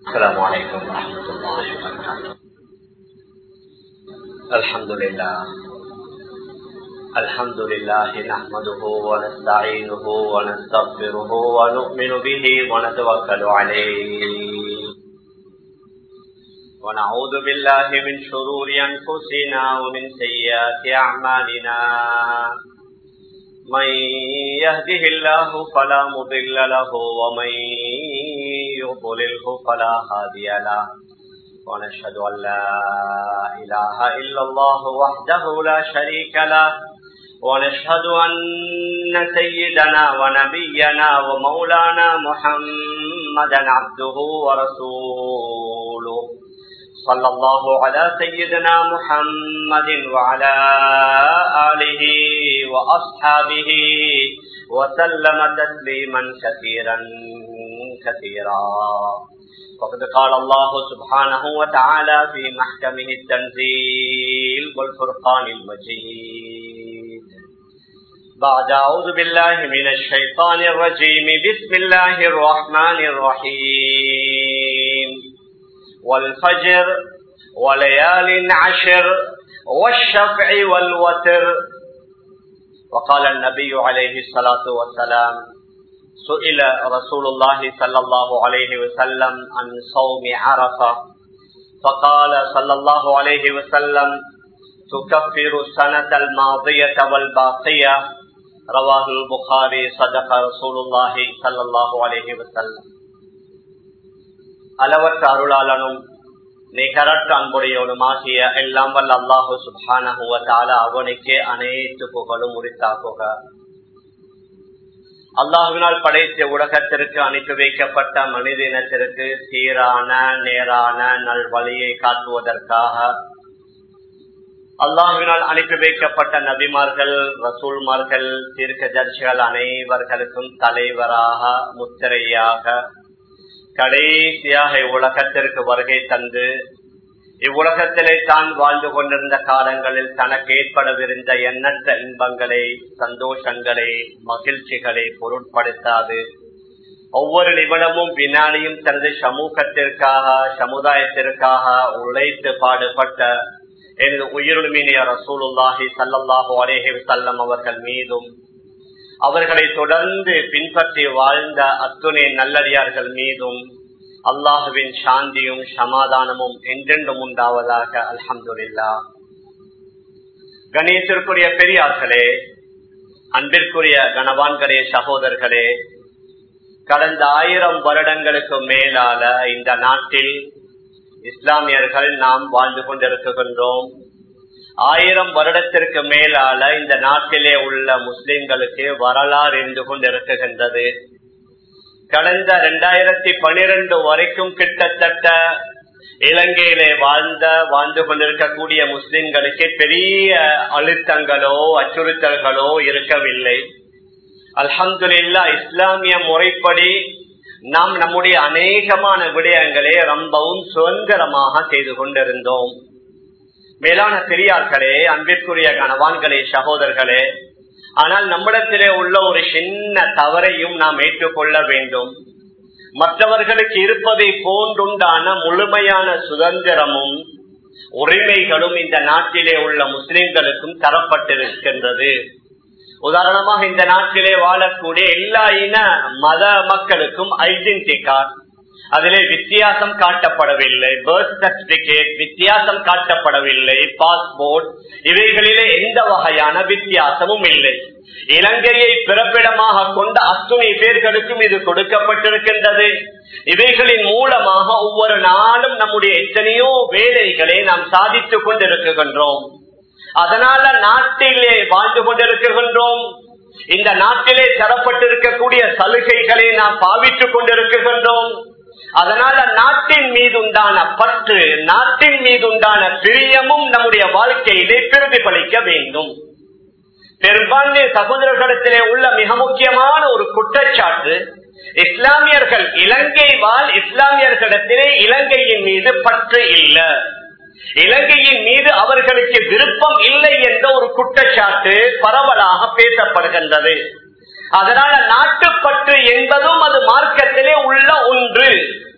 السلام عليكم ورحمة الله وبركاته الحمد لله الحمد لله نحمده ونستعينه ونستغفره ونؤمن به ونتوكل عليه ونعوذ بالله من شرور أنفسنا ومن سيئات أعمالنا من يهده الله فلا مضل له ومن يضلله فلا هادي له ونشهد أن لا إله إلا الله وحده لا شريك له ونشهد أن سيدنا ونبينا ومولانا محمدا عبده ورسوله صلى الله على سيدنا محمد وعلى آله وأصحابه وسلم تسليما كثيرا كثيرا وقد قال الله سبحانه وتعالى في محكمه التنزيل والفرقان المجيد بعد أعوذ بالله من الشيطان الرجيم بسم الله الرحمن الرحيم والفجر وليال عشر والشفع والوتر وقال النبي عليه الصلاة والسلام سئل رسول الله صلى الله عليه وسلم عن صوم عرفة فقال صلى الله عليه وسلم تكفر السنة الماضية والباقية رواه البخاري صدق رسول الله صلى الله عليه وسلم அளவற்ற அருளாளனும் நிகரற்ற அன்புடையவனுமாகிய எல்லாம் வல்ல அல்லாஹு சுபானகுவத்தால அவனுக்கே அனைத்து புகழும் உரித்தாகுக அல்லாஹுவினால் படைத்த உலகத்திற்கு அனுப்பி வைக்கப்பட்ட மனித இனத்திற்கு சீரான நேரான நல்வழியை காட்டுவதற்காக அல்லாஹுவினால் அனுப்பி வைக்கப்பட்ட நபிமார்கள் ரசூல்மார்கள் தீர்க்கதர்சிகள் அனைவர்களுக்கும் தலைவராக முத்திரையாக கடைசியாக இவ்வுலகத்திற்கு வருகை தந்து இவ்வுலகத்திலே தான் வாழ்ந்து கொண்டிருந்த காலங்களில் தனக்கு ஏற்படவிருந்த எண்ணற்ற இன்பங்களை சந்தோஷங்களை மகிழ்ச்சிகளை பொருட்படுத்தாது ஒவ்வொரு நிமிடமும் வினாடியும் தனது சமூகத்திற்காக சமுதாயத்திற்காக உழைத்து பாடுபட்ட எனது உயிருமினிய ரசூலுல்லாஹி சல்லாஹூ அலேஹி சல்லம் அவர்கள் மீதும் அவர்களை தொடர்ந்து பின்பற்றி வாழ்ந்த அத்துணை நல்லடியார்கள் மீதும் அல்லாஹுவின் சாந்தியும் சமாதானமும் என்றென்றும் உண்டாவதாக அல்ஹம்துல்லா கணேசருக்குரிய பெரியார்களே அன்பிற்குரிய கணவான்களே சகோதரர்களே கடந்த ஆயிரம் வருடங்களுக்கு மேலால இந்த நாட்டில் இஸ்லாமியர்கள் நாம் வாழ்ந்து கொண்டிருக்கின்றோம் ஆயிரம் வருடத்திற்கு மேலால இந்த நாட்டிலே உள்ள முஸ்லிம்களுக்கு வரலாறு இருந்து கொண்டிருக்கின்றது கடந்த இரண்டாயிரத்தி பனிரெண்டு வரைக்கும் கிட்டத்தட்ட இலங்கையிலே வாழ்ந்த வாழ்ந்து கொண்டிருக்கக்கூடிய முஸ்லிம்களுக்கு பெரிய அழுத்தங்களோ அச்சுறுத்தல்களோ இருக்கவில்லை அல்ஹம்துல்லா இஸ்லாமிய முறைப்படி நாம் நம்முடைய அநேகமான விடயங்களை ரொம்பவும் சுதந்திரமாக செய்து கொண்டிருந்தோம் மேலான பெரியார்களே அன்பிற்குரிய கணவான்களே சகோதரர்களே ஆனால் நம்மிடத்திலே உள்ள ஒரு சின்ன தவறையும் நாம் ஏற்றுக்கொள்ள வேண்டும் மற்றவர்களுக்கு இருப்பதை போன்றுண்டான முழுமையான சுதந்திரமும் உரிமைகளும் இந்த நாட்டிலே உள்ள முஸ்லிம்களுக்கும் தரப்பட்டிருக்கின்றது உதாரணமாக இந்த நாட்டிலே வாழக்கூடிய எல்லா இன மத மக்களுக்கும் ஐடென்டி கார்டு அதிலே வித்தியாசம் காட்டப்படவில்லை பர்த் சர்டிபிகேட் வித்தியாசம் காட்டப்படவில்லை பாஸ்போர்ட் இவைகளிலே எந்த வகையான வித்தியாசமும் இல்லை இலங்கையை பிறப்பிடமாக கொண்ட அத்துணை பேர்களுக்கும் இது கொடுக்கப்பட்டிருக்கின்றது இவைகளின் மூலமாக ஒவ்வொரு நாளும் நம்முடைய எத்தனையோ வேலைகளை நாம் சாதித்துக் கொண்டிருக்கின்றோம் அதனால நாட்டிலே வாழ்ந்து கொண்டிருக்கின்றோம் இந்த நாட்டிலே தரப்பட்டிருக்கக்கூடிய சலுகைகளை நாம் பாவித்துக் கொண்டிருக்கின்றோம் அதனால நாட்டின் மீது உண்டான பற்று நாட்டின் மீது உண்டான பிரியமும் நம்முடைய வாழ்க்கையிலே பிரதிபலிக்க வேண்டும் பெரும்பான்மை சகோதரர்களிடத்திலே உள்ள மிக முக்கியமான ஒரு குற்றச்சாட்டு இஸ்லாமியர்கள் இலங்கை வாழ் இஸ்லாமியர்களிடத்திலே இலங்கையின் மீது பற்று இல்லை இலங்கையின் மீது அவர்களுக்கு விருப்பம் இல்லை என்ற ஒரு குற்றச்சாட்டு பரவலாக பேசப்படுகின்றது அதனால நாட்டுப்பற்று என்பதும் அது மார்க்கத்திலே உள்ள ஒன்று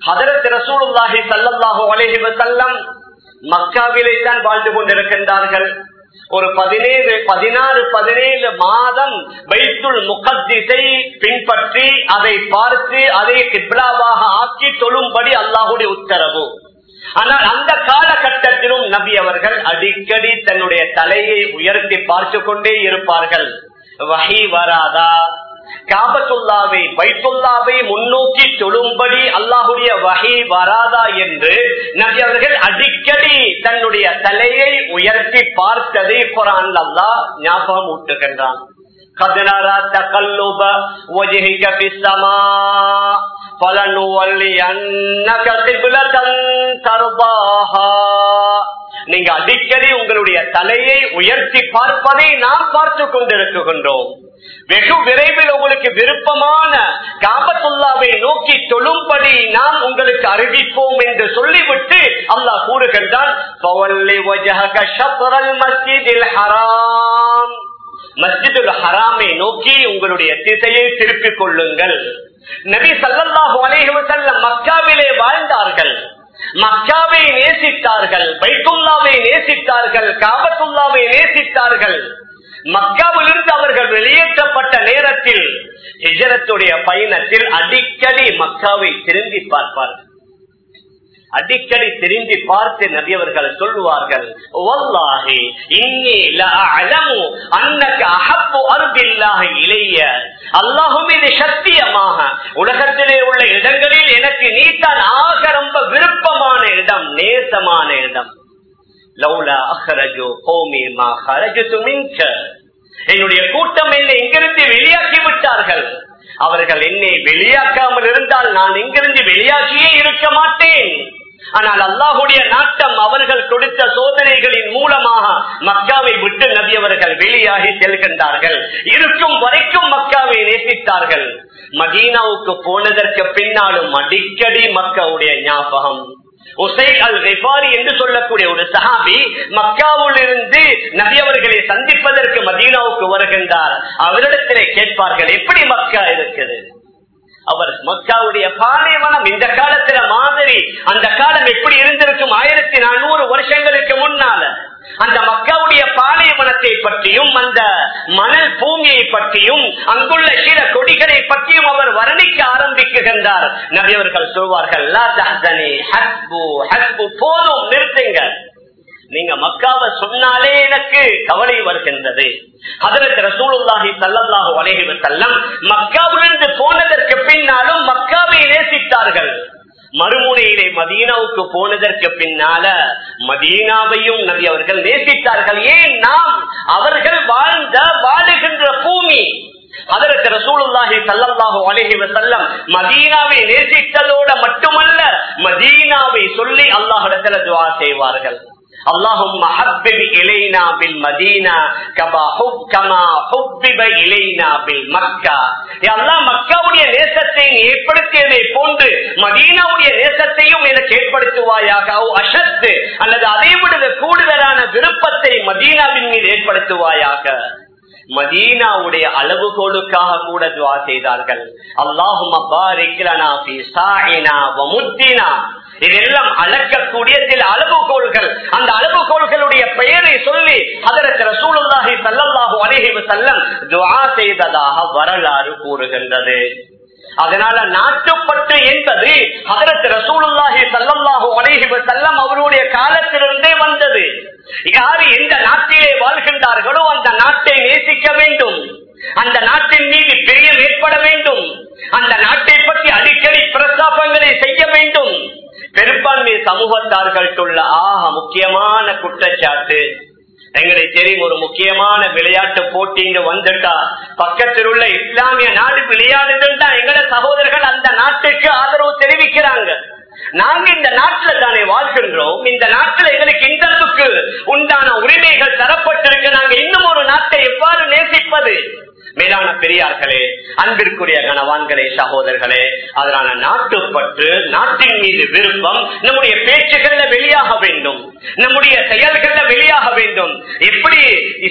ஹதரத் ரசூலுல்லாஹி ஸல்லல்லாஹு அலைஹி வஸல்லம் மக்காவிலே தான் வாழ்ந்து கொண்டிருக்கின்றார்கள் ஒரு பதினேழு பதினாறு பதினேழு மாதம் பைத்துல் முகத்திசை பின்பற்றி அதை பார்த்து அதை கிப்லாவாக ஆக்கி தொழும்படி அல்லாஹுடைய உத்தரவு ஆனால் அந்த காலகட்டத்திலும் நபி அவர்கள் அடிக்கடி தன்னுடைய தலையை உயர்த்தி பார்த்து கொண்டே இருப்பார்கள் வகை வராதா காபத்துல்லாவை பைத்துல்லாவை முன்னோக்கி தொழும்படி அல்லாஹுடைய வகை வராதா என்று நபி அவர்கள் அடிக்கடி தன்னுடைய தலையை உயர்த்தி பார்த்ததை குரான் அல்லாஹ் ஞாபகம் ஊட்டுகின்றான் قد نرى تقلب وجهك في السماء فلنولينك قبلة ترضاها நீங்க அடிக்கடி உங்களுடைய தலையை உயர்த்தி பார்ப்பதை நாம் பார்த்து கொண்டிருக்கின்றோம் வெகு விரைவில் உங்களுக்கு விருப்பமான காபத்துல்லாவை நோக்கி தொழும்படி நாம் உங்களுக்கு அறிவிப்போம் என்று சொல்லிவிட்டு அல்லாஹ் கூறுகின்றான் மஸ்ஜிதுல் ஹராமை நோக்கி உங்களுடைய திசையை திருப்பிக் கொள்ளுங்கள் நபி சல்லாஹூ அலேஹலம் மக்காவிலே வாழ்ந்தார்கள் மக்காவை நேசித்தார்கள் பைத்துல்லாவை நேசித்தார்கள் காபத்துல்லாவை நேசித்தார்கள் மக்காவிலிருந்து அவர்கள் வெளியேற்றப்பட்ட நேரத்தில் ஹிஜரத்துடைய பயணத்தில் அடிக்கடி மக்காவை திரும்பி பார்ப்பார்கள் அடிக்கடி திரும்பி பார்த்து நபியவர்கள் சொல்லுவார்கள் அல்லாஹும் இது சத்தியமாக உலகத்திலே உள்ள இடங்களில் எனக்கு நீத்தான் ஆக ரொம்ப விருப்பமான இடம் நேசமான இடம் லௌலா அஹரஜோ கோமி மா ஹரஜு மின்க என்னுடைய கூட்டம் என்னை இங்கிருந்து வெளியாக்கி விட்டார்கள் அவர்கள் என்னை வெளியாக்காமல் இருந்தால் நான் இங்கிருந்து வெளியாக்கியே இருக்க மாட்டேன் ஆனால் அல்லாஹுடைய நாட்டம் அவர்கள் கொடுத்த சோதனைகளின் மூலமாக மக்காவை விட்டு நபியவர்கள் வெளியாகி செல்கின்றார்கள் இருக்கும் வரைக்கும் மக்காவை நேசித்தார்கள் மதீனாவுக்கு போனதற்கு பின்னாலும் அடிக்கடி மக்காவுடைய ஞாபகம் உசை அல் ரெஃபாரி என்று சொல்லக்கூடிய ஒரு சஹாபி மக்காவில் இருந்து நபியவர்களை சந்திப்பதற்கு மதீனாவுக்கு வருகின்றார் அவரிடத்திலே கேட்பார்கள் எப்படி மக்கா இருக்குது அவர் மக்காவுடைய பாலைவனம் இந்த காலத்துல மாதிரி அந்த காலம் எப்படி இருந்திருக்கும் ஆயிரத்தி நானூறு வருஷங்களுக்கு முன்னால அந்த மக்காவுடைய பாலைவனத்தை பற்றியும் அந்த மணல் பூமியை பற்றியும் அங்குள்ள சில கொடிகளை பற்றியும் அவர் வர்ணிக்க ஆரம்பிக்குகின்றார் நபியவர்கள் சொல்வார்கள் போதும் நிறுத்துங்க நீங்க மக்காவை சொன்னாலே எனக்கு கவலை வருகின்றது அதற்கு ரசூலுல்லாஹி சல்லல்லாஹு அலைஹி வஸல்லம் மக்காவிலிருந்து போனதற்கு பின்னாலும் மக்காவை நேசித்தார்கள் மறுமுனையிலே மதீனாவுக்கு போனதற்கு பின்னால மதீனாவையும் நபி அவர்கள் நேசித்தார்கள் ஏன் நாம் அவர்கள் வாழ்ந்த வாழுகின்ற பூமி அதற்கு ரசூலுல்லாஹி சல்லல்லாஹு அலைஹி வஸல்லம் மதீனாவை நேசித்ததோட மட்டுமல்ல மதீனாவை சொல்லி அல்லாஹ்விடத்தில் துஆ செய்வார்கள் اللهم حبب إلينا بالمدينة كما حب كما حبب إلينا بالمكة يا الله மக்காவுடைய நேசத்தை நீ ஏற்படுத்தியதை போன்று மதீனாவுடைய நேசத்தையும் எனக்கு ஏற்படுத்துவாயாக அசத்து அல்லது அதை விட கூடுதலான விருப்பத்தை மதீனாவின் மீது ஏற்படுத்துவாயாக மதீனாவுடைய அளவுகோலுக்காக கூட துவா செய்தார்கள் அல்லாஹும் இதெல்லாம் அளக்கக்கூடிய சில அளவுகோள்கள் அந்த அளவுகோள்களுடைய பெயரை சொல்லி அதற்கு ரசூலுல்லாஹி சல்லல்லாஹு அலைஹி வஸல்லம் துஆ செய்ததாக வரலாறு கூறுகின்றது அதனால நாட்டுப்பட்டு என்பது அதற்கு ரசூலுல்லாஹி சல்லல்லாஹு அலைஹி வஸல்லம் அவருடைய காலத்திலிருந்தே வந்தது யாரு எந்த நாட்டிலே வாழ்கின்றார்களோ அந்த நாட்டை நேசிக்க வேண்டும் அந்த நாட்டின் மீது பிரியம் ஏற்பட வேண்டும் அந்த நாட்டை பற்றி அடிக்கடி பிரஸ்தாபங்களை செய்ய வேண்டும் பெரும்பான்மை சமூகத்தார்கள் சொல்ல ஆக முக்கியமான குற்றச்சாட்டு எங்களுக்கு தெரியும் ஒரு முக்கியமான விளையாட்டு போட்டின்னு வந்துட்டா பக்கத்தில் உள்ள இஸ்லாமிய நாடு விளையாடுதுன்னா எங்கள சகோதரர்கள் அந்த நாட்டுக்கு ஆதரவு தெரிவிக்கிறாங்க நாங்க இந்த நாட்டுல தானே வாழ்கின்றோம் இந்த நாட்டுல எங்களுக்கு இந்த அளவுக்கு உண்டான உரிமைகள் தரப்பட்டிருக்கு நாங்க இன்னும் ஒரு நாட்டை எவ்வாறு நேசிப்பது மேலான பெரியார்களே அன்பிற்குரிய கணவான்களே சகோதரர்களே அதனால நாட்டுப்பற்று நாட்டின் மீது விருப்பம் நம்முடைய பேச்சுகள்ல வெளியாக வேண்டும் நம்முடைய செயல்கள்ல வெளியாக வேண்டும் எப்படி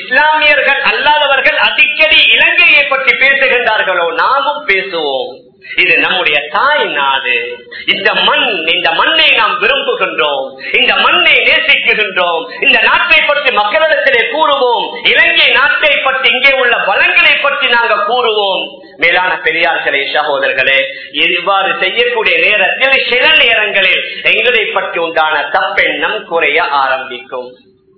இஸ்லாமியர்கள் அல்லாதவர்கள் அடிக்கடி இலங்கையை பற்றி பேசுகின்றார்களோ நாமும் பேசுவோம் இது நம்முடைய தாய் நாடு இந்த மண் இந்த மண்ணை நாம் விரும்புகின்றோம் இந்த மண்ணை நேசிக்குகின்றோம் இந்த நாட்டை பற்றி மக்களிடத்திலே கூறுவோம் இலங்கை நாட்டை பற்றி இங்கே உள்ள வளங்களை பற்றி நாங்கள் கூறுவோம் மேலான பெரியார்களே சகோதரர்களே இவ்வாறு செய்யக்கூடிய நேரத்தில் சில நேரங்களில் எங்களை பற்றி உண்டான தப்பெண்ணம் குறைய ஆரம்பிக்கும்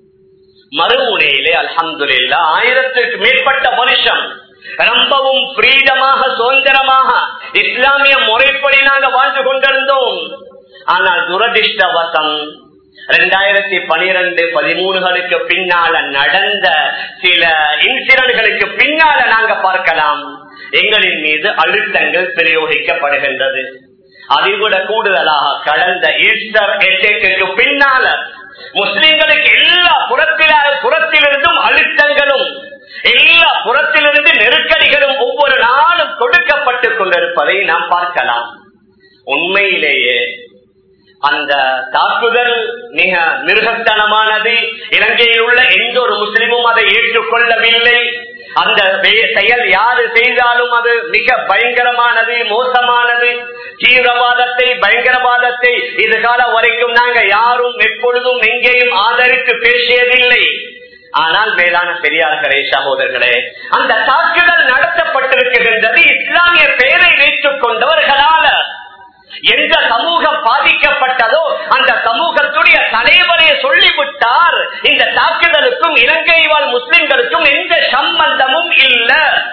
மறுமுனையிலே அல்ஹம்துலில்லா ஆயிரத்திற்கு மேற்பட்ட வருஷம் ரொம்பவும் பிரீடமாக சுதந்திரமாக இஸ்லாமிய முறைப்படி நாங்கள் வாழ்ந்து கொண்டிருந்தோம் ஆனால் துரதிருஷ்டவசம் ரெண்டாயிரத்தி பனிரெண்டு பதிமூணுகளுக்கு பின்னால நடந்த சில இன்சிடன்ட்களுக்கு பின்னால நாங்க பார்க்கலாம் எங்களின் மீது அழுத்தங்கள் பிரயோகிக்கப்படுகின்றது அதைவிட கூடுதலாக கடந்த ஈஸ்டர் எட்டேக்கு பின்னால முஸ்லிம்களுக்கு எல்லா புறத்தில புறத்திலிருந்தும் அழுத்தங்களும் எல்லா புறத்திலிருந்து நெருக்கடிகளும் ஒவ்வொரு நாளும் கொடுக்கப்பட்டுக் கொண்டிருப்பதை நாம் பார்க்கலாம் உண்மையிலேயே அந்த தாக்குதல் மிக மிருகத்தனமானது இலங்கையில் உள்ள எந்த ஒரு முஸ்லிமும் அதை ஏற்றுக்கொள்ளவில்லை அந்த செயல் யாரு செய்தாலும் அது மிக பயங்கரமானது மோசமானது தீவிரவாதத்தை பயங்கரவாதத்தை இதுகால வரைக்கும் நாங்க யாரும் எப்பொழுதும் எங்கேயும் ஆதரித்து பேசியதில்லை ஆனால் மேலான பெரியார்களே சகோதரர்களே அந்த தாக்குதல் நடத்தப்பட்டிருக்கின்றது இஸ்லாமிய பெயரை வைத்துக் கொண்டவர்களால எந்த சமூகம் பாதிக்கப்பட்டதோ அந்த சமூகத்துடைய தலைவரே சொல்லிவிட்டார் இந்த தாக்குதலுக்கும் இலங்கை வாழ் முஸ்லிம்களுக்கும் எந்த சம்பந்தமும் இல்ல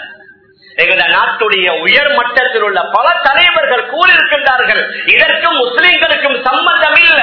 எங்கள நாட்டுடைய உயர் மட்டத்தில் உள்ள பல தலைவர்கள் கூறியிருக்கின்றார்கள் இதற்கும் முஸ்லிம்களுக்கும் சம்பந்தம் இல்ல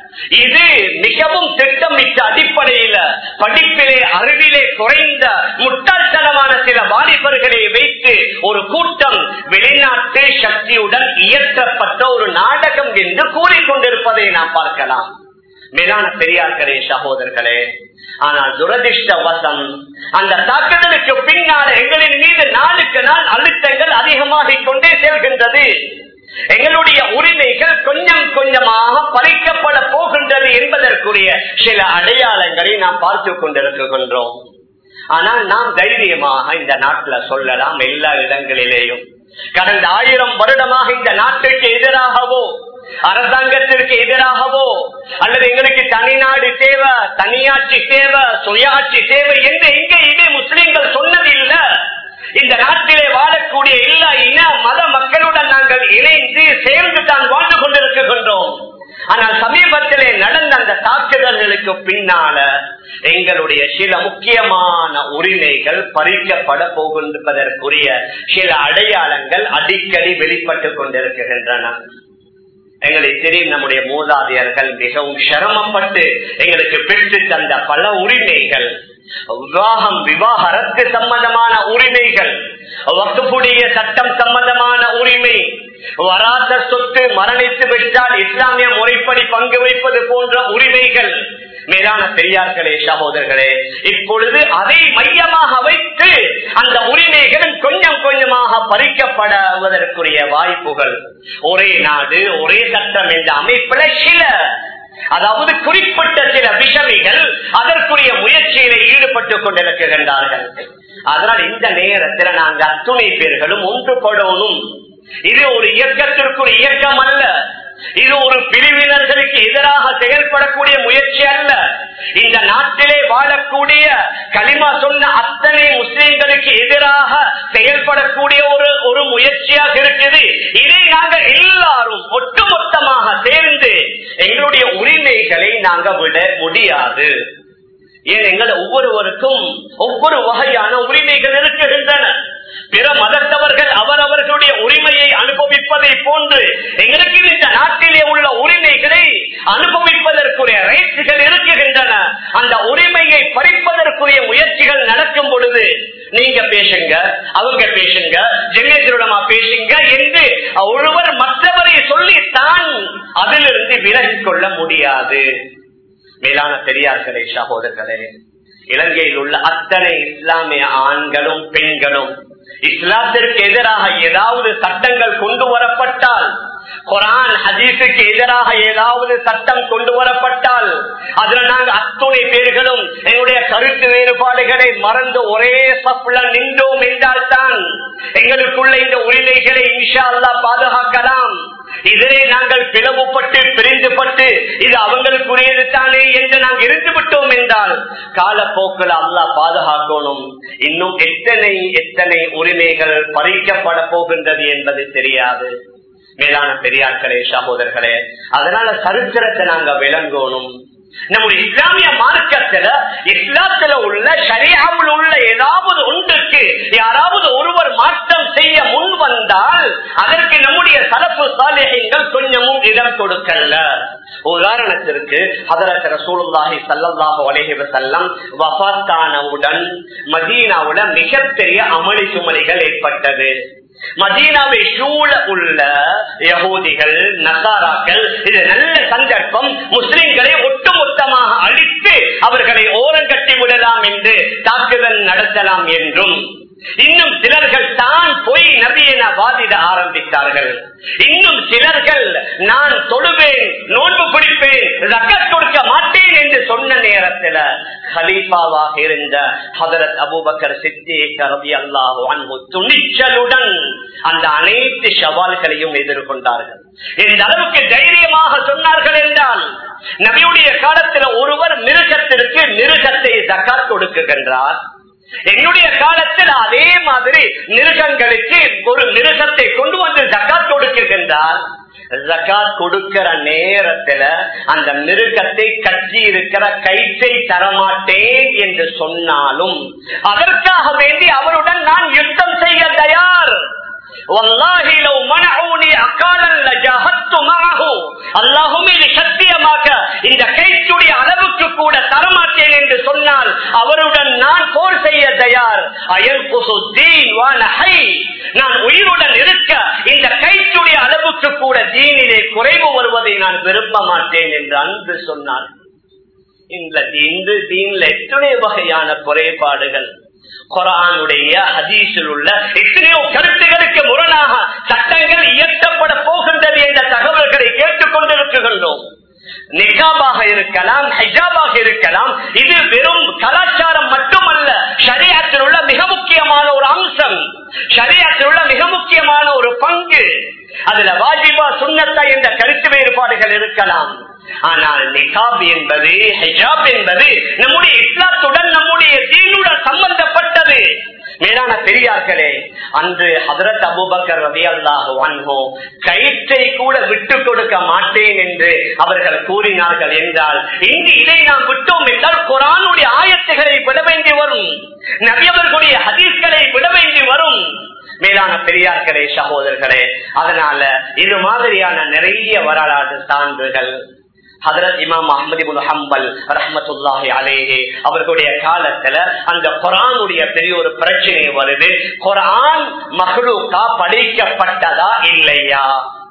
இது மிகவும் திட்டமிட்ட அடிப்படையில படிப்பிலே அறிவிலே குறைந்த முட்டாள்தனமான சில வாலிபர்களை வைத்து ஒரு கூட்டம் வெளிநாட்டு சக்தியுடன் இயற்றப்பட்ட ஒரு நாடகம் என்று கூறிக்கொண்டிருப்பதை நாம் பார்க்கலாம் மேலான பெரியார்களே சகோதரர்களே ஆனால் துரதிருஷ்டவசம் அந்த தாக்குதலுக்கு பின்னால் எங்களின் மீது நாளுக்கு நாள் அழுத்தங்கள் அதிகமாகிக் கொண்டே செல்கின்றது எங்களுடைய உரிமைகள் கொஞ்சம் கொஞ்சமாக பறிக்கப்பட போகின்றது என்பதற்குரிய சில அடையாளங்களை நாம் பார்த்து கொண்டிருக்கின்றோம் ஆனால் நாம் தைரியமாக இந்த நாட்டுல சொல்லலாம் எல்லா இடங்களிலேயும் கடந்த ஆயிரம் வருடமாக இந்த நாட்டுக்கு எதிராகவோ அரசாங்கத்திற்கு எதிராகவோ அல்லது எங்களுக்கு தனிநாடு தேவை தனியாட்சி தேவை சுயாட்சி தேவை என்று எங்கேயுமே முஸ்லிம்கள் சொன்னதில்லை இந்த நாட்டிலே வாழக்கூடிய எல்லா இன மத மக்களுடன் நாங்கள் இணைந்து சேர்ந்து தான் வாழ்ந்து கொண்டிருக்கின்றோம் ஆனால் சமீபத்திலே நடந்த அந்த தாக்குதல்களுக்கு பின்னால எங்களுடைய சில முக்கியமான உரிமைகள் பறிக்கப்பட போகின்றதற்குரிய சில அடையாளங்கள் அடிக்கடி வெளிப்பட்டுக் கொண்டிருக்கின்றன எங்களுக்கு தெரியும் நம்முடைய மூதாதையர்கள் மிகவும் சிரமப்பட்டு எங்களுக்கு பெற்று தந்த பல உரிமைகள் விவாகம் விவாகரத்து சம்பந்தமான உரிமைகள் வக்குப்புடைய சட்டம் சம்பந்தமான உரிமை வராத சொத்து மரணித்து விட்டால் இஸ்லாமிய முறைப்படி பங்கு வைப்பது போன்ற உரிமைகள் மேலான பெரியார்களே சகோதரர்களே இப்பொழுது அதை மையமாக வைத்து அந்த உரிமைகள் கொஞ்சம் கொஞ்சமாக பறிக்கப்படுவதற்குரிய வாய்ப்புகள் ஒரே நாடு ஒரே சட்டம் என்ற அமைப்புல சில அதாவது குறிப்பிட்ட சில விஷமிகள் அதற்குரிய முயற்சியில ஈடுபட்டுக் கொண்டிருக்கின்றார்கள் அதனால் இந்த நேரத்தில் நாங்க அத்துணை பேர்களும் ஒன்றுபடணும் இது ஒரு இயக்கத்திற்கு ஒரு இயக்கம் அல்ல இது ஒரு பிரிவினர்களுக்கு எதிராக செயல்படக்கூடிய முயற்சி அல்ல இந்த நாட்டிலே வாழக்கூடிய களிமா சொன்ன அத்தனை முஸ்லிம்களுக்கு எதிராக செயல்படக்கூடிய ஒரு ஒரு முயற்சியாக இருக்குது இதை நாங்கள் எல்லாரும் ஒட்டுமொத்தமாக சேர்ந்து எங்களுடைய உரிமைகளை நாங்க விட முடியாது ஏன் எங்கள் ஒவ்வொருவருக்கும் ஒவ்வொரு வகையான உரிமைகள் இருக்கின்றன பிற மதத்தவர்கள் அவரவர்களுடைய உரிமையை அனுபவிப்பதை போன்று எங்களுக்கு இந்த நாட்டிலே உள்ள உரிமைகளை அனுபவிப்பதற்குரிய ரைட்ஸுகள் இருக்குகின்றன அந்த உரிமையை பறிப்பதற்குரிய முயற்சிகள் நடக்கும் பொழுது நீங்க பேசுங்க அவங்க பேசுங்க ஜெகேந்திரமா பேசுங்க என்று ஒருவர் மற்றவரை சொல்லித்தான் அதிலிருந்து விலகிக் கொள்ள முடியாது மேலான பெரியார்களே சகோதரர்களே இலங்கையில் உள்ள அத்தனை இஸ்லாமிய ஆண்களும் பெண்களும் இஸ்லாத்திற்கு எதிராக ஏதாவது சட்டங்கள் கொண்டு வரப்பட்டால் குரான் ஹதீஸுக்கு எதிராக ஏதாவது சட்டம் கொண்டு வரப்பட்டால் அதுல நாங்க அத்துணை பேர்களும் எங்களுடைய கருத்து வேறுபாடுகளை மறந்து ஒரே சப்புல நின்றோம் என்றால் தான் எங்களுக்குள்ள இந்த உரிமைகளை இன்ஷா அல்லா பாதுகாக்கலாம் இதிலே நாங்கள் பிளவுபட்டு பிரிந்துபட்டு இது அவங்களுக்குரியது தானே என்று நாங்கள் இருந்து விட்டோம் என்றால் காலப்போக்கில் அல்லாஹ் பாதுகாக்கணும் இன்னும் எத்தனை எத்தனை உரிமைகள் பறிக்கப்பட போகின்றது என்பது தெரியாது மேலான பெரியார்களே சகோதரர்களே அதனால சரித்திரத்தை நாங்க விளங்கணும் நம்முடைய இஸ்லாமிய மார்க்கத்துல இஸ்லாத்துல உள்ள சரியாவில் உள்ள ஏதாவது ஒன்றுக்கு யாராவது ஒருவர் மாற்றம் செய்ய முன் வந்தால் அதற்கு நம்முடைய சரப்பு சாலைகள் கொஞ்சமும் இடம் கொடுக்கல உதாரணத்திற்கு அதற்கு ரசூலுல்லாஹி சல்லல்லாஹு அலைஹி வஸல்லம் வஃபாத்தானவுடன் மதீனாவுல மிகப்பெரிய அமளி சுமளிகள் ஏற்பட்டது மதீனாவை சூழ உள்ள யகூதிகள் நசாராக்கள் இது நல்ல சந்தர்ப்பம் முஸ்லிம்களை ஒட்டுமொத்தமாக அழித்து அவர்களை ஓரங்கட்டி விடலாம் என்று தாக்குதல் நடத்தலாம் என்றும் இன்னும் சிலர்கள் தான் பொய் நபி என வாதிட ஆரம்பித்தார்கள் இன்னும் சிலர்கள் நான் தொழுவேன் நோன்பு பிடிப்பேன் ரக்கத் கொடுக்க மாட்டேன் என்று சொன்ன நேரத்தில் ஹலீஃபாவாக இருந்த ஹதரத் அபூபக்கர் சித்திக் ரபி அல்லாஹ் அன்பு துணிச்சலுடன் அந்த அனைத்து சவால்களையும் எதிர்கொண்டார்கள் இந்த அளவுக்கு தைரியமாக சொன்னார்கள் என்றால் நபியுடைய காலத்தில் ஒருவர் மிருகத்திற்கு மிருகத்தை தக்காத் கொடுக்குகின்றார் என்னுடைய காலத்தில் அதே மாதிரி மிருகங்களுக்கு ஒரு மிருகத்தை கொண்டு வந்து ஜக்காத் கொடுக்கின்றார் ஜக்காத் கொடுக்கிற நேரத்துல அந்த மிருகத்தை கட்டி இருக்கிற கயிற்றை தரமாட்டேன் என்று சொன்னாலும் அதற்காக வேண்டி அவருடன் நான் யுத்தம் செய்ய தயார் சத்தியமாக இந்த கைச்சுடைய அளவுக்கு கூட தரமாட்டேன் என்று சொன்னால் அவருடன் நான் போர் செய்ய தயார் அயல் நான் உயிருடன் இருக்க இந்த கைச்சுடைய அளவுக்கு கூட தீனிலே குறைவு வருவதை நான் விரும்ப மாட்டேன் என்று அன்று சொன்னார் இந்த இந்து தீன்ல எத்தனை வகையான குறைபாடுகள் குரானுடைய ஹதீஸில் உள்ள எத்தனையோ கருத்துகளுக்கு முரணாக சட்டங்கள் இயற்றப்பட போகின்றது என்ற தகவல்களை கேட்டுக் கொண்டிருக்கின்றோம் நிகாபாக இருக்கலாம் ஹிஜாபாக இருக்கலாம் இது வெறும் கலாச்சாரம் மட்டுமல்ல ஷரியாத்தில் உள்ள மிக முக்கியமான ஒரு அம்சம் ஷரியாத்தில் உள்ள மிக முக்கியமான ஒரு பங்கு அதுல வாஜிபா சுண்ணத்தா என்ற கருத்து வேறுபாடுகள் இருக்கலாம் ஆனால் நிகாப் என்பது ஹிஜாப் என்பது நம்முடைய இஸ்லாத்துடன் நம்முடைய தீனுடன் சம்பந்தப்பட்டது மேலான பெரியார்களே அன்று ஹதரத் அபுபக்கர் ரவி அல்லாஹோ கயிற்றை கூட விட்டு கொடுக்க மாட்டேன் என்று அவர்கள் கூறினார்கள் என்றால் இங்கு இதை நாம் விட்டோம் என்றால் குரானுடைய ஆயத்துகளை விட வேண்டி வரும் நபியவர்களுடைய ஹதீஸ்களை விட வேண்டி வரும் மேலான பெரியார்களே சகோதரர்களே அதனால இது மாதிரியான நிறைய வரலாறு சான்றுகள் ஹதரத் இமாம் அஹமது ஹம்பல் ரஹமத்துல்லாஹி அலேஹே அவர்களுடைய காலத்துல அந்த குரானுடைய பெரிய ஒரு பிரச்சனை வருது குரான் மகளுக்கா படைக்கப்பட்டதா இல்லையா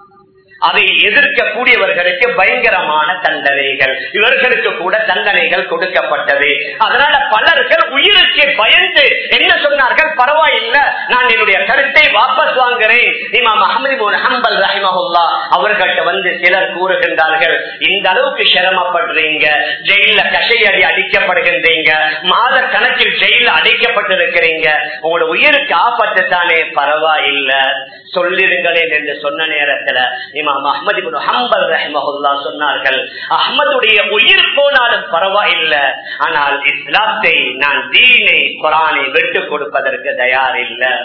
அதை எதிர்க்கக்கூடியவர்களுக்கு பயங்கரமான தண்டனைகள் இவர்களுக்கு கூட தண்டனைகள் கொடுக்கப்பட்டது அதனால பலர்கள் உயிருக்கு பயந்து என்ன சொன்னார்கள் பரவாயில்ல நான் என்னுடைய கருத்தை வாபஸ் வாங்குறேன் இமாம் அஹமது ஹம்பல் ரஹிமஹுல்லா அவர்கள்ட்ட வந்து சிலர் கூறுகின்றார்கள் இந்த அளவுக்கு சிரமப்படுறீங்க ஜெயில கஷையடி அடிக்கப்படுகின்றீங்க மாத கணக்கில் ஜெயில அடைக்கப்பட்டிருக்கிறீங்க உங்களோட உயிருக்கு ஆபத்து தானே பரவாயில்ல சொல்லிருங்களேன் என்று சொன்ன நேரத்துல இமாம் அஹமது ஹம்பல் ரஹிமஹுல்லா சொன்னார்கள் அஹமதுடைய உயிர் போனாலும் பரவாயில்லை ஆனால் இஸ்லாத்தை நான் தீனை குரானை விட்டு கொடுப்பதற்கு தயார் இல்லை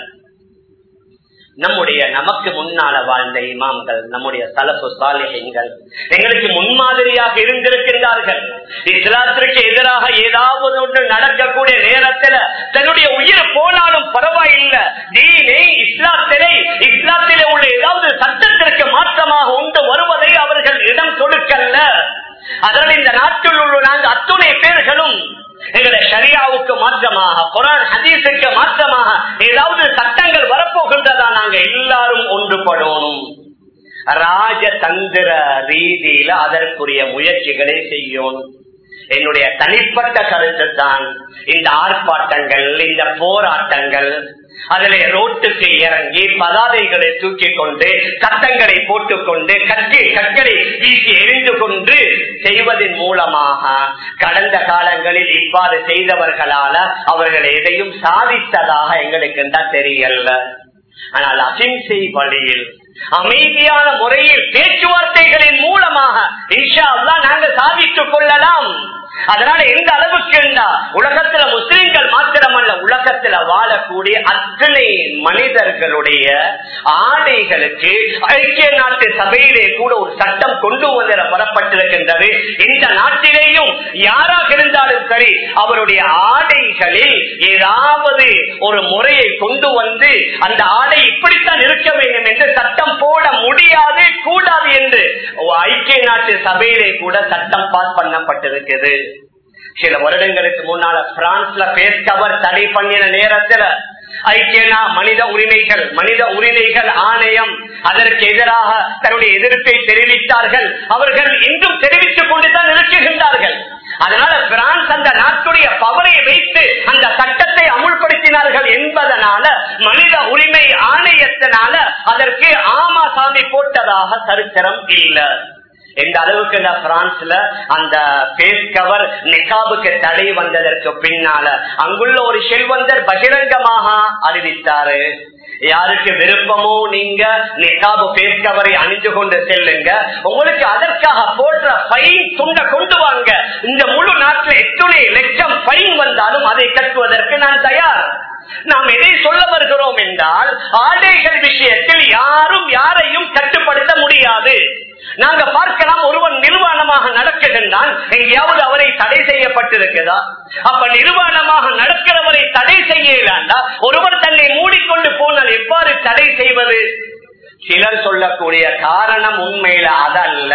நம்முடைய நமக்கு முன்னால வாழ்ந்த இமாம்கள் நம்முடைய தலப்பு சாலிகள் எங்களுக்கு முன்மாதிரியாக இருந்திருக்கின்றார்கள் இஸ்லாத்திற்கு எதிராக ஏதாவது ஒன்று நடக்கக்கூடிய நேரத்துல தன்னுடைய உயிர் போனாலும் பரவாயில்லை தீனை இஸ்லாத்திலே இஸ்லாத்திலே உள்ள ஏதாவது சட்டத்திற்கு மாற்றமாக உண்டு வருவதை அவர்கள் இடம் கொடுக்கல அதனால் இந்த நாட்டில் உள்ள நாங்கள் அத்துணை பேர்களும் எங்களுடைய ஷரியாவுக்கு மாற்றமாக குரான் ஹதீஸுக்கு மாற்றமாக ஏதாவது சட்டங்கள் வரப்போகின்றதா நாங்க எல்லாரும் ஒன்றுபடணும் ராஜதந்திர ரீதியில அதற்குரிய முயற்சிகளை செய்யணும் என்னுடைய தனிப்பட்ட கருத்து தான் இந்த ஆர்ப்பாட்டங்கள் இந்த போராட்டங்கள் அதிலே ரோட்டுக்கு இறங்கி பதாதைகளை தூக்கி கொண்டு சட்டங்களை போட்டுக்கொண்டு கட்டி கற்களை வீசி எரிந்து கொண்டு செய்வதன் மூலமாக கடந்த காலங்களில் இவ்வாறு செய்தவர்களால அவர்கள் எதையும் சாதித்ததாக எங்களுக்கு தான் தெரியல ஆனால் அகிம்சை வழியில் அமைதியான முறையில் பேச்சுவார்த்தைகளின் மூலமாக இன்ஷா அல்லா நாங்கள் சாதித்துக் கொள்ளலாம் அதனால எந்த அளவுக்கு உலகத்துல முஸ்லிம்கள் மாத்திரமல்ல உலகத்துல வாழக்கூடிய அத்தனை மனிதர்களுடைய ஆடைகளுக்கு ஐக்கிய நாட்டு சபையிலே கூட ஒரு சட்டம் கொண்டு வந்து வரப்பட்டிருக்கின்றது இந்த நாட்டிலேயும் யாராக இருந்தாலும் சரி அவருடைய ஆடைகளில் ஏதாவது ஒரு முறையை கொண்டு வந்து அந்த ஆடை இப்படித்தான் இருக்க வேண்டும் என்று சட்டம் போட முடியாது கூடாது என்று ஐக்கிய நாட்டு சபையிலே கூட சட்டம் பாஸ் பண்ணப்பட்டிருக்கிறது சில வருடங்களுக்கு முன்னால பிரான்ஸ்ல பேஸ் கவர் தடை பண்ணின நேரத்துல ஐக்கிய மனித உரிமைகள் மனித உரிமைகள் ஆணையம் அதற்கு எதிராக தன்னுடைய எதிர்ப்பை தெரிவித்தார்கள் அவர்கள் இன்றும் தெரிவித்துக் கொண்டுதான் இருக்குகின்றார்கள் அதனால பிரான்ஸ் அந்த நாட்டுடைய பவரை வைத்து அந்த சட்டத்தை அமுல்படுத்தினார்கள் என்பதனால மனித உரிமை ஆணையத்தினால அதற்கு ஆமா சாமி போட்டதாக சரித்திரம் இல்லை எந்த அளவுக்கு இந்த பிரான்ஸ்ல அந்த பேஸ் கவர் நிகாபுக்கு தடை வந்ததற்கு பின்னால அங்குள்ள ஒரு செல்வந்தர் பகிரங்கமாக அறிவித்தாரு யாருக்கு விருப்பமோ நீங்க நிகாபு பேஸ் கவரை அணிந்து கொண்டு செல்லுங்க உங்களுக்கு அதற்காக போன்ற பைன் துண்ட கொண்டு வாங்க இந்த முழு நாட்டில் எத்தனை லட்சம் பைன் வந்தாலும் அதை கட்டுவதற்கு நான் தயார் நாம் எதை சொல்ல வருகிறோம் என்றால் ஆடைகள் விஷயத்தில் யாரும் யாரையும் கட்டுப்படுத்த முடியாது நாங்க பார்க்கலாம் ஒருவன் நிர்வாணமாக நடக்குகின்றான் எங்கேயாவது அவரை தடை செய்யப்பட்டிருக்குதா அப்ப நிர்வாணமாக நடக்கிறவரை தடை செய்யலாண்டா ஒருவர் தன்னை மூடிக்கொண்டு போனால் எவ்வாறு தடை செய்வது சிலர் சொல்லக்கூடிய காரணம் உண்மையில அதல்ல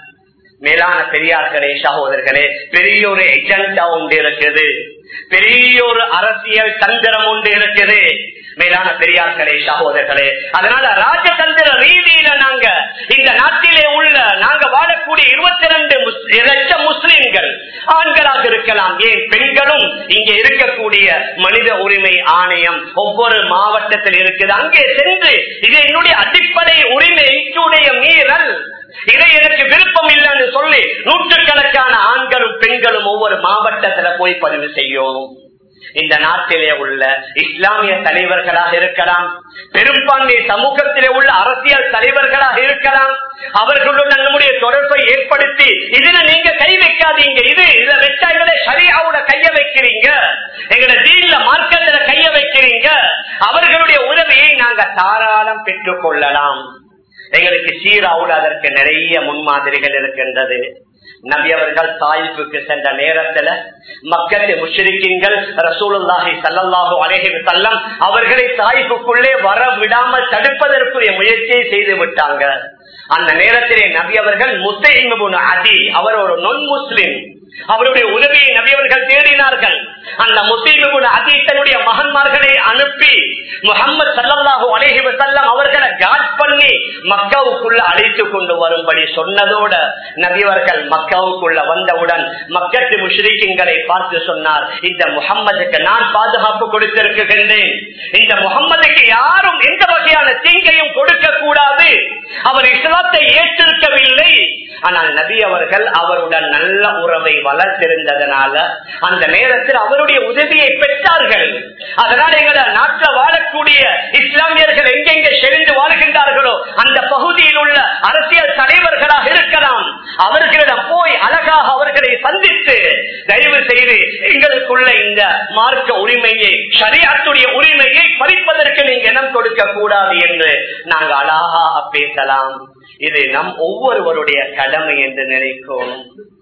மேலான பெரியார்களே சகோதரர்களே பெரிய ஒரு எஜெண்டா ஒன்று இருக்குது பெரிய ஒரு அரசியல் தந்திரம் ஒன்று இருக்குது மேலான பெரியார்களே சகோதரர்களே அதனால ராஜதந்திர ரீதியில நாங்க இந்த நாட்டிலே உள்ள நாங்க வாழக்கூடிய இருபத்தி ரெண்டு லட்சம் முஸ்லிம்கள் ஆண்களாக இருக்கலாம் ஏன் பெண்களும் இங்கே இருக்கக்கூடிய மனித உரிமை ஆணையம் ஒவ்வொரு மாவட்டத்தில் இருக்குது அங்கே சென்று இது என்னுடைய அடிப்படை உரிமைக்குடைய மீறல் இதை எனக்கு விருப்பம் இல்லைன்னு சொல்லி நூற்றுக்கணக்கான ஆண்களும் பெண்களும் ஒவ்வொரு மாவட்டத்துல போய் பதிவு செய்யும் இந்த நாட்டிலே உள்ள இஸ்லாமிய தலைவர்களாக இருக்கலாம் பெரும்பான்மை சமூகத்திலே உள்ள அரசியல் தலைவர்களாக இருக்கலாம் அவர்களுடன் நம்முடைய தொடர்பை ஏற்படுத்தி இதுல நீங்க கை வைக்காதீங்க இது இதுல வச்சா எங்களை சரியாவோட கைய வைக்கிறீங்க எங்களை தீன்ல மார்க்கத்துல கைய வைக்கிறீங்க அவர்களுடைய உதவியை நாங்க தாராளம் பெற்றுக் கொள்ளலாம் எங்களுக்கு சீராவுல அதற்கு நிறைய முன்மாதிரிகள் இருக்கின்றது நபி அவர்கள் தாயிப்புக்கு சென்ற நேரத்துல மக்கத்து முஷரிக்கிங்கள் ரசூலுல்லாஹி சல்லல்லாஹு அலைஹி வஸல்லம் அவர்களை தாயிப்புக்குள்ளே வர விடாமல் தடுப்பதற்குரிய முயற்சியை செய்து விட்டாங்க அந்த நேரத்திலே நபி அவர்கள் முஸ்லிம் அதி அவர் ஒரு நொன் முஸ்லிம் அவருடைய உதவியை நபியவர்கள் தேடினார்கள் அந்த முஸ்லீம் அதீத்தனுடைய மகன்மார்களை அனுப்பி முகமது சல்லாஹூ அலேஹி வசல்லம் அவர்களை காட் பண்ணி மக்காவுக்குள்ள அழைத்து கொண்டு வரும்படி சொன்னதோட நபியவர்கள் மக்காவுக்குள்ள வந்தவுடன் மக்கத்து முஷ்ரிக்கிங்களை பார்த்து சொன்னார் இந்த முகம்மதுக்கு நான் பாதுகாப்பு கொடுத்திருக்கின்றேன் இந்த முகம்மதுக்கு யாரும் எந்த வகையான தீங்கையும் கொடுக்க கூடாது அவர் இஸ்லாத்தை ஏற்றிருக்கவில்லை ஆனால் நபி அவர்கள் அவருடன் நல்ல உறவை வளர்த்திருந்ததனால அந்த நேரத்தில் அவருடைய உதவியை பெற்றார்கள் அதனால் எங்களை நாட்டில் வாழக்கூடிய இஸ்லாமியர்கள் எங்கெங்கே செறிந்து வாழ்கின்றார்களோ அந்த பகுதியில் உள்ள அரசியல் தலைவர்களாக இருக்கலாம் அவர்களிடம் போய் அழகாக அவர்களை சந்தித்து தயவு செய்து எங்களுக்குள்ள இந்த மார்க்க உரிமையை சரியாத்துடைய உரிமையை பறிப்பதற்கு நீங்க இடம் கொடுக்க கூடாது என்று நாங்கள் அழகாக பேசலாம் இது நம் ஒவ்வொருவருடைய கடமை என்று நினைக்கும்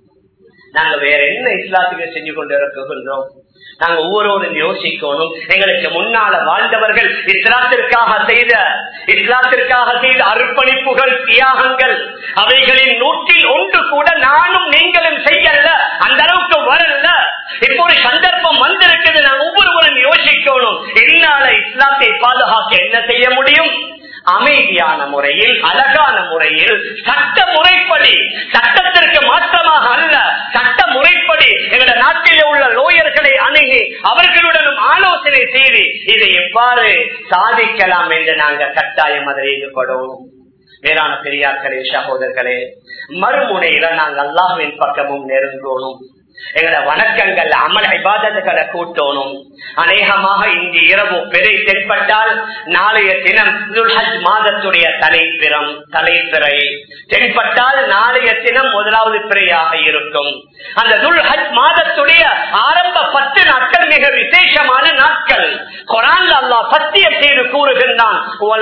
நாங்க வேற என்ன இஸ்லாத்துக்கு செஞ்சு கொண்டு இருக்குகின்றோம் நாங்க ஒவ்வொருவரும் யோசிக்கணும் எங்களுக்கு முன்னால வாழ்ந்தவர்கள் இஸ்லாத்திற்காக செய்த இஸ்லாத்திற்காக செய்த அர்ப்பணிப்புகள் தியாகங்கள் அவைகளின் நூற்றில் ஒன்று கூட நானும் நீங்களும் செய்யல அந்த அளவுக்கு வரல இப்போ ஒரு சந்தர்ப்பம் வந்திருக்குது நான் ஒவ்வொருவரும் யோசிக்கணும் என்னால இஸ்லாத்தை பாதுகாக்க என்ன செய்ய முடியும் அமைதியான முறையில் அழகான முறையில் சட்ட முறைப்படி சட்டத்திற்கு மாற்றமாக அல்ல சட்ட முறைப்படி எங்களோட நாட்டிலே உள்ள லோயர்களை அணுகி அவர்களுடனும் ஆலோசனை செய்து இதை எவ்வாறு இவ்வாறு சாதிக்கலாம் என்று நாங்க கட்டாயம் அதில் ஈடுபடும் வேளாண் பெரியார்களே சகோதரர்களே மறுமுனையில நாங்கள் அல்லாஹுவின் பக்கமும் நெருங்கணும் எங்களோட வணக்கங்கள் அமல் விவாதத்துகளை கூட்டணும் அநேகமாக இங்கு இரவு பிறை தென்பட்டால் நாளைய தினம் துல்ஹஜ் மாதத்துடைய தலைப்பிறம் தலைப்பிறை தென்பட்டால் நாளைய தினம் முதலாவது பிறையாக இருக்கும் அந்த துல்ஹஜ் மாதத்துடைய ஆரம்ப பத்து நாட்கள் மிக விசேஷமான நாட்கள் குரான் அல்லா சத்தியம் செய்து கூறுகின்றான்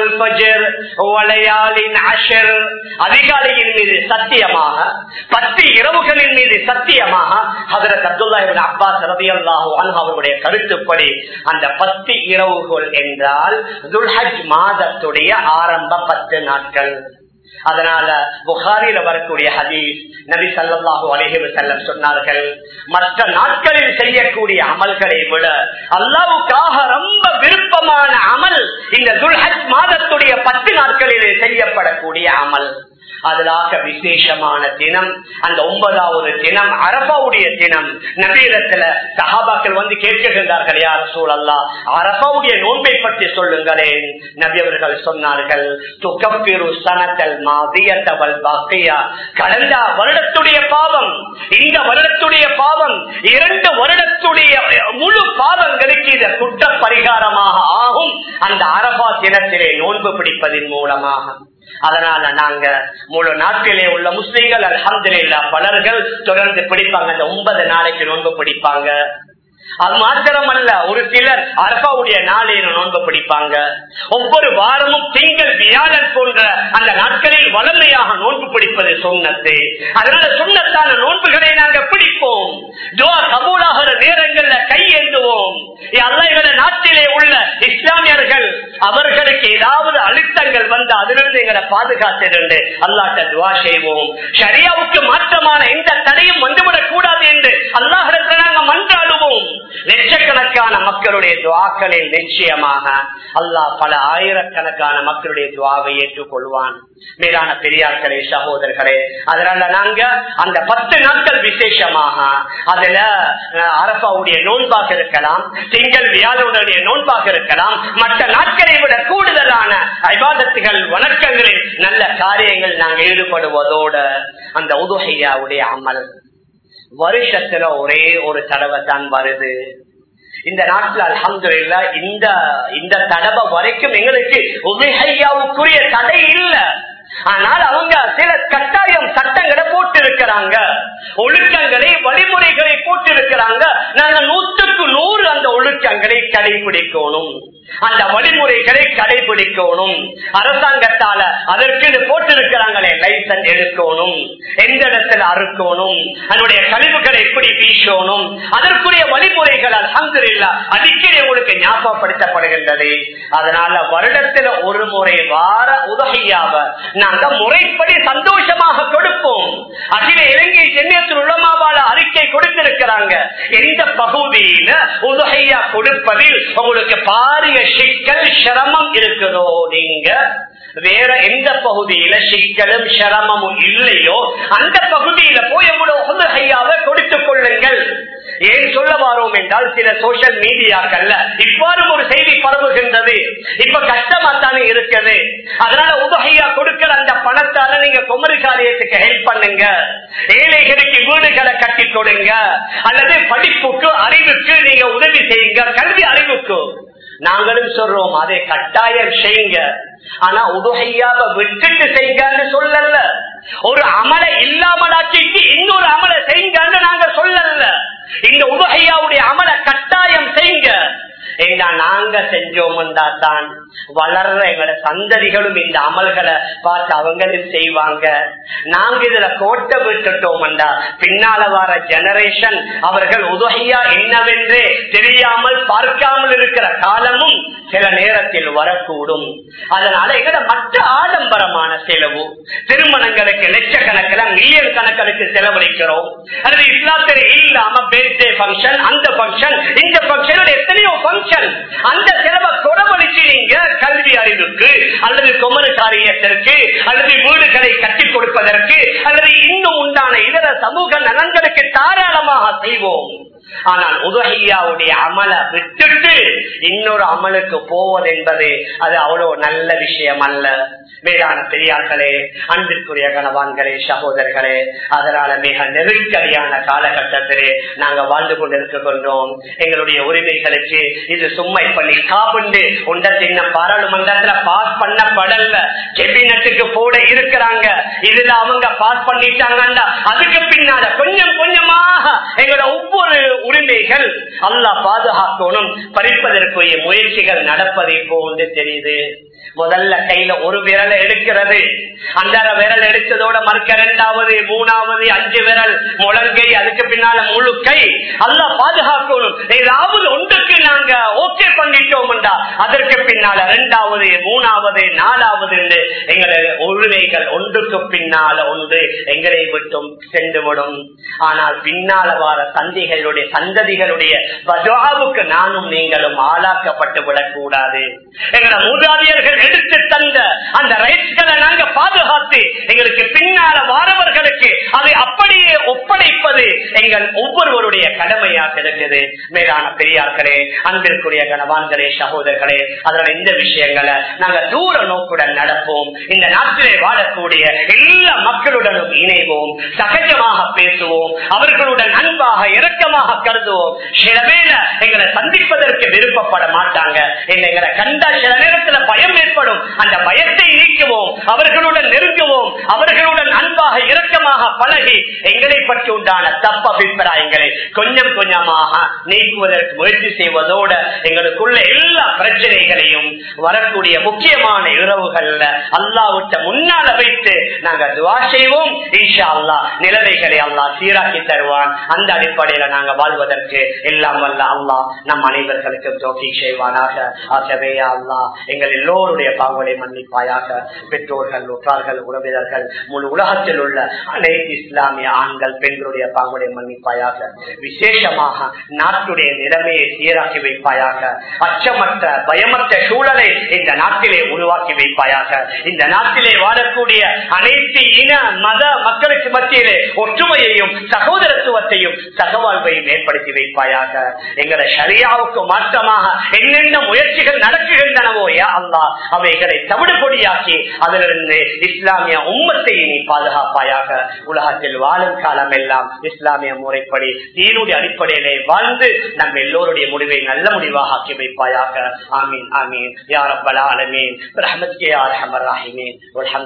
அதிகாலையின் மீது சத்தியமாக பத்து இரவுகளின் மீது சத்தியமாக ஹதரத் அப்துல்லா அப்பாஸ் ரவி அல்லாஹு அவருடைய கருத்துப்படி அந்த பத்து இரவுகள் என்றால் துல்ஹஜ் மாதத்துடைய ஆரம்ப பத்து நாட்கள் அதனால புகாரில வரக்கூடிய ஹதீஸ் நபி சல்லாஹூ அலிஹிவு செல்லம் சொன்னார்கள் மற்ற நாட்களில் செய்யக்கூடிய அமல்களை விட அல்லாவுக்காக ரொம்ப விருப்பமான அமல் இந்த துல்ஹஜ் மாதத்துடைய பத்து நாட்களிலே செய்யப்படக்கூடிய அமல் அதலாக விசேஷமான தினம் அந்த ஒன்பதாவது தினம் அரபாவுடைய தினம் நபீரத்துல சஹாபாக்கள் வந்து கேட்கின்றார்கள் யார் சூழல்லா அரபாவுடைய நோன்பை பற்றி சொல்லுங்களேன் நபி அவர்கள் சொன்னார்கள் துக்கப்பிரு சனத்தல் மாதியத்தவல் பாக்கையா கடந்த வருடத்துடைய பாவம் இந்த வருடத்துடைய பாவம் இரண்டு வருடத்துடைய முழு பாவங்களுக்கு இது குற்ற பரிகாரமாக ஆகும் அந்த அரபா தினத்திலே நோன்பு பிடிப்பதன் மூலமாக அதனால நாங்க முழு நாட்டிலே உள்ள முஸ்லீம்கள் அலமதுல்லா பலர்கள் தொடர்ந்து பிடிப்பாங்க அந்த ஒன்பது நாளைக்கு நோன்பு பிடிப்பாங்க அது மாத்திரம் அல்ல ஒரு சிலர் அரபாவுடைய நாளையில நோன்பு பிடிப்பாங்க ஒவ்வொரு வாரமும் திங்கள் வியாழன் போன்ற அந்த நாட்களில் வளமையாக நோன்பு பிடிப்பது சுண்ணத்து அதனால சுண்ணத்தான நோன்புகளை நாங்க பிடிப்போம் துவா கபூலாகிற நேரங்கள்ல கை ஏந்துவோம் அல்ல நாட்டிலே உள்ள இஸ்லாமியர்கள் அவர்களுக்கு ஏதாவது அழுத்தங்கள் வந்து அதிலிருந்து எங்களை பாதுகாத்திருந்து அல்லாட்ட துவா செய்வோம் ஷரியாவுக்கு மாற்றமான எந்த தடையும் வந்துவிடக் கூடாது என்று அல்லாஹிடத்தில் நாங்க மன்றாடுவோம் லட்சக்கணக்கான மக்களுடைய துவாக்களில் நிச்சயமாக அல்லாஹ் பல ஆயிரக்கணக்கான மக்களுடைய துவாவை ஏற்றுக்கொள்வான் மேலான பெரியார்களே சகோதரர்களே அதனால நாங்க அந்த பத்து நாட்கள் விசேஷமாக அதுல அரபாவுடைய நோன்பாக இருக்கலாம் திங்கள் வியாழனுடைய நோன்பாக இருக்கலாம் மற்ற நாட்களை விட கூடுதலான ஐபாதத்துகள் வணக்கங்களில் நல்ல காரியங்கள் நாங்கள் ஈடுபடுவதோடு அந்த உதுகையாவுடைய அமல் வருஷத்துல ஒரே ஒரு தடவை தான் வருது இந்த நாட்டுல அலமது இந்த இந்த தடவை வரைக்கும் எங்களுக்கு உபையாவுக்குரிய தடை இல்லை ஆனால் அவங்க சில கட்டாயம் சட்டங்களை போட்டு இருக்கிறாங்க ஒழுக்கங்களை வழிமுறைகளை போட்டு இருக்கிறாங்க நாங்க நூற்றுக்கு நூறு அந்த ஒழுக்கங்களை கடைபிடிக்கணும் அந்த வழிமுறைகளை கடைபிடிக்கணும் அரசாங்கத்தால அதற்கு போட்டிருக்கிறாங்களே லைசன்ஸ் எடுக்கணும் எந்த இடத்துல அறுக்கணும் அதனுடைய கழிவுகளை எப்படி வீசணும் அதற்குரிய வழிமுறைகள் அலமதுல்லா அடிக்கடி உங்களுக்கு ஞாபகப்படுத்தப்படுகின்றது அதனால வருடத்துல ஒரு முறை வார உதகையாவ நாங்க முறைப்படி சந்தோஷமாக கொடுப்போம் அகில இலங்கை சென்னையத்தில் உளமாவால அறிக்கை கொடுத்திருக்கிறாங்க எந்த பகுதியில உதகையா கொடுப்பதில் உங்களுக்கு பாரிய சிக்கல் சிரமம் இருக்குதோ நீங்க வேற எந்த பகுதியில சிக்கலும் சிரமமும் இல்லையோ அந்த பகுதியில போய் எவ்வளவு உதகையாவை கொடுத்துக் கொள்ளுங்கள் ஏன் சொல்ல வாரோம் என்றால் சில சோசியல் மீடியாக்கள்ல இவ்வாறு ஒரு செய்தி பரவுகின்றது இப்ப கஷ்டமா தானே இருக்குது அதனால உதகையா கொடுக்கிற அந்த பணத்தால நீங்க குமரி காரியத்துக்கு ஹெல்ப் பண்ணுங்க ஏழைகளுக்கு வீடுகளை கட்டி கொடுங்க அல்லது படிப்புக்கு அறிவுக்கு நீங்க உதவி செய்யுங்க கல்வி அறிவுக்கு நாங்களும் சொல்றோம் அதை கட்டாயம் செய்யுங்க ஆனா உதுகையாவ விட்டுட்டு செய்யுங்கன்னு சொல்லல ஒரு அமலை இல்லாமலாக்கிட்டு இன்னொரு அமலை செய்யுங்கன்னு நாங்க சொல்லல இந்த உதுகையாவுடைய அமலை கட்டாயம் செய்யுங்க ஏன்னா நாங்க செஞ்சோம்டா தான் வளர்ற எங்களோட சந்ததிகளும் இந்த அமல்களை பார்த்து அவங்களும் செய்வாங்க நாங்க இதுல கோட்டை விட்டுட்டோம்டா பின்னால வர ஜெனரேஷன் அவர்கள் உதகையா என்னவென்றே தெரியாமல் பார்க்காமல் இருக்கிற காலமும் சில நேரத்தில் வரக்கூடும் அதனால எங்கட மற்ற ஆடம்பரமான செலவு திருமணங்களுக்கு லட்சக்கணக்கில் மில்லியன் கணக்கனுக்கு செலவழிக்கிறோம் அல்லது இஸ்லாத்தில் இல்லாம பேர்தே பங்கன் அந்த பங்கன் இந்த பங்கன் எத்தனையோ பங்கன் அந்த செலவை குறவழிச்சு நீங்க கல்வி அறிவுக்கு அல்லது குமர காரியத்திற்கு அல்லது வீடுகளை கட்டி கொடுப்பதற்கு அல்லது இன்னும் உண்டான இதர சமூக நலன்களுக்கு தாராளமாக நிச்சயமாக செய்வோம் ஆனால் உதகையாவுடைய அமலை விட்டுட்டு இன்னொரு அமலுக்கு போவது என்பது அது அவ்வளவு நல்ல விஷயம் அல்ல மேலான பெரியார்களே அன்பிற்குரிய கணவான்களே சகோதரர்களே அதனால மிக நெருக்கடியான காலகட்டத்திலே நாங்க வாழ்ந்து கொண்டிருக்கின்றோம் எங்களுடைய உரிமைகளுக்கு இது சும்மை பண்ணி காப்புண்டு உண்ட சின்ன பாராளுமன்றத்துல பாஸ் பண்ணப்படல கேபினட்டுக்கு போட இருக்கிறாங்க இதுல அவங்க பாஸ் பண்ணிட்டாங்கன்னா அதுக்கு பின்னால கொஞ்சம் கொஞ்சமாக எங்களோட ஒவ்வொரு உரிமைகள் அல்லா பாதுகாக்கணும் பறிப்பதற்குரிய முயற்சிகள் நடப்பதை போன்று தெரியுது முதல்ல கையில ஒரு விரலை எடுக்கிறது அந்த விரல் எடுத்ததோட மறுக்க இரண்டாவது மூணாவது அஞ்சு விரல் முழங்கை அதுக்கு பின்னால முழு கை அல்ல பாதுகாக்கணும் ஏதாவது ஒன்றுக்கு நாங்க ஓகே பண்ணிட்டோம்டா அதற்கு பின்னால இரண்டாவது மூணாவது நாலாவது எங்களுடைய உரிமைகள் ஒன்றுக்கு பின்னால ஒன்று எங்களை விட்டும் சென்று விடும் ஆனால் பின்னால வார சந்தைகளுடைய சந்ததிகளுடைய பஜாவுக்கு நானும் நீங்களும் ஆளாக்கப்பட்டு விடக்கூடாது எங்களோட மூதாதியர்கள் எடுத்து தந்த அந்த ரைட்ஸ்களை நாங்க பாதுகாத்து எங்களுக்கு பின்னால வாரவர்களுக்கு அதை அப்படியே ஒப்படைப்பது எங்கள் ஒவ்வொருவருடைய கடமையாக இருக்குது மேலான பெரியார்களே அன்பிற்குரிய கணவான்களே சகோதரர்களே அதனால இந்த விஷயங்களை நாங்க தூர நோக்குடன் நடப்போம் இந்த நாட்டிலே வாழக்கூடிய எல்லா மக்களுடனும் இணைவோம் சகஜமாக பேசுவோம் அவர்களுடன் அன்பாக இரக்கமாக கருதுவோம் சில பேர எங்களை சந்திப்பதற்கு விருப்பப்பட மாட்டாங்க எங்களை கண்டா சில நேரத்துல பயம் ஏற்படும் அந்த பயத்தை நீக்குவோம் அவர்களுடன் நெருங்குவோம் அவர்களுடன் அன்பாக இரக்கமாக பழகி எங்களை பற்றி உண்டான தப்ப அபிப்பிராயங்களை கொஞ்சம் கொஞ்சமாக நீக்குவதற்கு முயற்சி செய்வதோட எங்களுக்குள்ள எல்லா பிரச்சனைகளையும் வரக்கூடிய முக்கியமான இரவுகள்ல அல்லாவிட்ட முன்னால வைத்து நாங்க துவா செய்வோம் ஈஷா அல்லா நிலைமைகளை அல்லா சீராக்கி தருவான் அந்த அடிப்படையில நாங்க வாழ்வதற்கு எல்லாம் வல்ல அல்லா நம் அனைவர்களுக்கு ஜோக்கி செய்வானாக ஆகவே அல்லா எங்கள் எல்லோருடைய பாவங்களை மன்னிப்பாயாக பெற்றோர்கள் உற்றார்கள் உறவினர்கள் முழு உலகத்தில் உள்ள அனைத்து இஸ்லாமிய ஆண்கள் பெண்களுடைய பாவங்களை மன்னிப்பாயாக விசேஷமாக நாட்டுடைய நிலைமையை சீராக்கி வைப்பாயாக அச்சமற்ற பயமற்ற சூழலை இந்த நாட்டிலே உருவாக்கி வைப்பாயாக இந்த நாட்டிலே வாழக்கூடிய அனைத்து இன மத மக்களுக்கு மத்தியிலே ஒற்றுமையையும் சகோதரத்துவத்தையும் சகவாழ்வையும் ஏற்படுத்தி வைப்பாயாக எங்களை சரியாவுக்கு மாற்றமாக என்னென்ன முயற்சிகள் நடக்குகின்றனவோ யா அல்லா அவைகளை தவிடு பொடியாக்கி அதிலிருந்து இஸ்லாமிய உம்மத்தை நீ பாதுகாப்பாயாக உலகத்தில் வாழும் காலம் எல்லாம் இஸ்லாமிய முறைப்படி தீனுடைய அடிப்படையிலே வாழ்ந்து நம்ம எல்லோருடைய முடிவை நல்ல முடிவாக ஆக்கி வைப்பாயாக ஆமீன் ஆமீன் யார் அப்பலா அலமீன் ரஹமத் கே யார் ஹமர் ராஹிமீன்